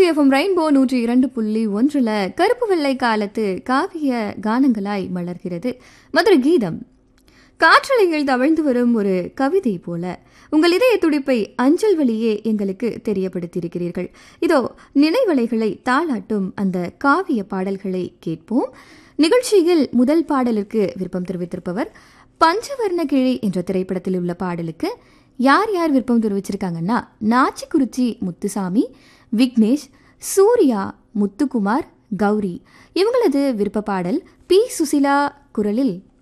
FM rainbow நூற்றி இரண்டு புள்ளி ஒன்றுல கருப்பு வெள்ளை காலத்து காவிய கானங்களாய் மலர்கிறது மதுரை கீதம் காற்றலையில் தவழ்ந்து வரும் ஒரு கவிதை போல உங்கள் இதய துடிப்பை அஞ்சல் வழியே எங்களுக்கு தெரியப்படுத்தியிருக்கிறீர்கள் இதோ நினைவலைகளை தாளாட்டும் அந்த காவிய பாடல்களை கேட்போம் நிகழ்ச்சியில் முதல் பாடலுக்கு விருப்பம் தெரிவித்திருப்பவர் பஞ்சவர்ண கிழி என்ற திரைப்படத்தில் உள்ள பாடலுக்கு யார் யார் விருப்பம் தெரிவிச்சிருக்காங்கன்னா நாச்சிக்குறிச்சி முத்துசாமி விக்னேஷ் சூர்யா முத்துக்குமார் கௌரி இவங்களது விருப்ப பாடல் பி சுசிலா குரலில்